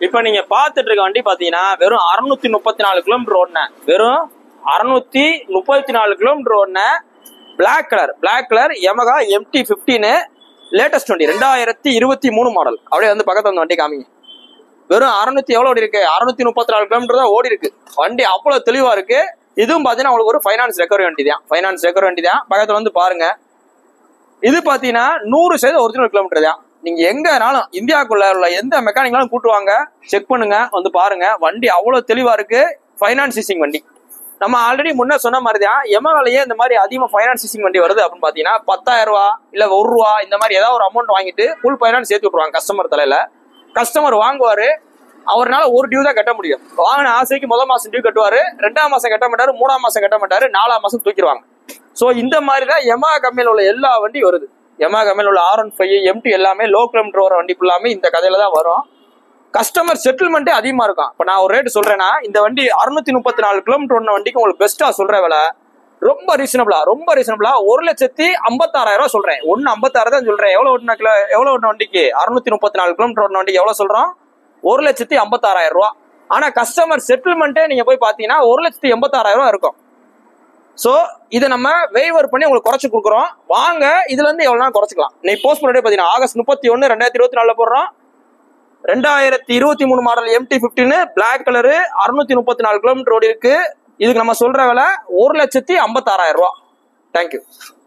இப்ப நீங்க பாத்துட்டு இருக்க வண்டி பாத்தீங்கன்னா வெறும் அறுநூத்தி முப்பத்தி நாலு கிலோமீட்டர் ஓடின வெறும் அறுநூத்தி முப்பத்தி நாலு கிலோமீட்டர் ஓடின black colour black colour Yamaha MT பிப்டீனு லேட்டஸ்ட் வண்டி ரெண்டாயிரத்தி இருபத்தி மூணு மாடல் அப்படியே வந்து பக்கத்துல வந்து வண்டி காமிங்க வெறும் அறுநூத்தி எவ்வளவு ஓடி இருக்கு அறுநூத்தி முப்பத்தி நாலு கிலோமீட்டர் தான் ஓடி இருக்கு வண்டி அவ்வளவு தெளிவா இருக்கு இதுவும் பாத்தீங்கன்னா உங்களுக்கு ஒரு ஃபைனான்ஸ் ரெக்கவரி வண்டி தான் ஃபைனான்ஸ் ரெக்கவரி வண்டி தான் பக்கத்துல வந்து பாருங்க இது பாத்தீங்கன்னா நூறு சதவீதம் ஒரிஜினல் கிலோமீட்டர் தான் நீங்க எங்கனாலும் இந்தியாவுக்குள்ள உள்ள எந்த மெக்கானிக்னாலும் கூட்டு வாங்க செக் பண்ணுங்க வந்து பாருங்க வண்டி அவ்வளவு தெளிவா இருக்கு ஃபைனான்ஸ் சீசிங் வண்டி நம்ம ஆல்ரெடி முன்ன சொன்ன மாதிரி தான் எமகாலேயே இந்த மாதிரி அதிகமாக ஃபைனான்ஸ் சீசிங் வண்டி வருது அப்படின்னு பார்த்தீங்கன்னா பத்தாயிரம் ரூபா இல்லை ஒரு ரூபா இந்த மாதிரி ஏதாவது ஒரு அமௌண்ட் வாங்கிட்டு ஃபுல் ஃபைனான்ஸ் சேர்த்து விட்ருவாங்க கஸ்டமர் தலையில கஸ்டமர் வாங்குவாரு அவர்னால ஒரு டியூ தான் கட்ட முடியும் வாங்கின ஆசைக்கு முதல் மாசம் டியூ கட்டுவாரு ரெண்டாம் மாசம் கட்ட மாட்டாரு மூணாம் மாசம் கட்ட மாட்டாரு நாலாம் மாசம் தூக்கிடுவாங்க ஸோ இந்த மாதிரி தான் எமா கம்பெனியில் உள்ள எல்லா வண்டி வருது எமா கம்பெனியில் உள்ள ஆர் ஒன் ஃபைவ் எம்டி எல்லாமே லோ கிலோமீட்டர் வர வண்டி ஃபுல்லாமே இந்த கதையில தான் வரும் கஸ்டமர் செட்டில்மெண்ட்டே அதிகமா இருக்கும் இப்போ நான் ஒரு ரேட் சொல்றேன்னா இந்த வண்டி அறுநூத்தி முப்பத்தி நாலு கிலோமீட்டர் ஒன்ன வண்டிக்கு உங்களுக்கு பெஸ்ட்டா சொல்ற விலை ரொம்ப ரீசனபிளா ரொம்ப ரீசனபிளா ஒரு லட்சத்தி ஐம்பத்தாறாயிரம் ரூபாய் சொல்றேன் ஒன்னு ஐம்பத்தாயிரம் தான் சொல்றேன் எவ்வளவு ஓட்டின கிலோ எவ்வளவு ஓட்டின வண்டிக்கு அறுநூத்தி முப்பத்தி நாலு கிலோமீட்டர் ஓட்டின வண்டிக்கு எவ்வளவு சொல்றோம் ஒரு லட்சத்தி ஐம்பத்தாறாயிரம் ரூபாய் ஆனா கஸ்டமர் செட்டில்மெண்ட்டே நீங்க போய் பாத்தீங்கன்னா ஒரு லட்சத்தி எண்பத்தாறாயிரம் ரூபாய் இருக்கும் ஸோ இதை நம்ம வெய்வர் பண்ணி உங்களுக்கு குறைச்சு கொடுக்குறோம் வாங்க இதுல இருந்து எவ்வளவு நாள் குறைச்சிக்கலாம் நீ போஸ்ட் பண்ணி பார்த்தீங்கன்னா ஆகஸ்ட் முப்பத்தி ஒன்று ரெண்டாயிரத்தி இருபத்தி நாலுல போடுறோம் ரெண்டாயிரத்தி இருபத்தி மூணு மாடல் எம்டி பிப்டின்னு பிளாக் கலரு அறுநூத்தி முப்பத்தி நாலு கிலோமீட்டர் ஓடி இருக்கு இதுக்கு நம்ம சொல்ற விலை ஒரு லட்சத்தி ஐம்பத்தாறாயிரம் ரூபா தேங்க்யூ